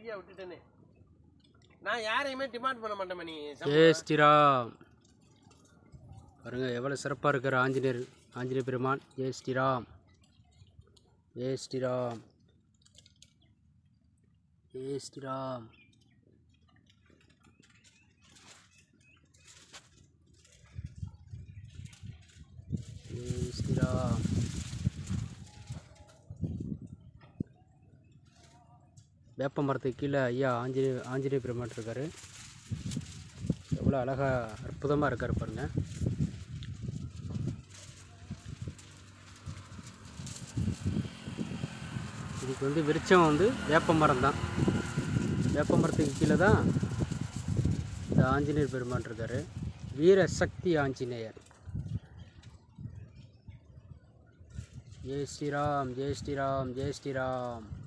ஃப்ரீயாக விட்டுட்டேனே நான் யாரையுமே டிமாண்ட் பண்ண மாட்டேன் நீ ஜெய் ஸ்ரீராம் பாருங்க எவ்வளோ சிறப்பாக இருக்கிற ஆஞ்சநேயர் ஆஞ்சநேய பெருமான் ஜெய் ஸ்ரீராம் ஜெய் ஸ்ரீராம் ஜெய் ஸ்ரீராம் ஜெய் ஸ்ரீராம் வேப்ப மரத்துக்கு கீழே ஐயா ஆஞ்சநேய ஆஞ்சநேய பெருமான் இருக்காரு எவ்வளோ அழகாக அற்புதமாக இருக்கார் பாருங்க இதுக்கு வந்து விருட்சம் வந்து வேப்ப மரம் தான் வேப்ப மரத்துக்கு கீழே தான் இந்த ஆஞ்சநேயர் பெருமான் இருக்கார் வீர சக்தி ஆஞ்சநேயர் ஜெய் ஸ்ரீராம் ஜெய் ஸ்ரீராம் ஜெய் ஸ்ரீராம்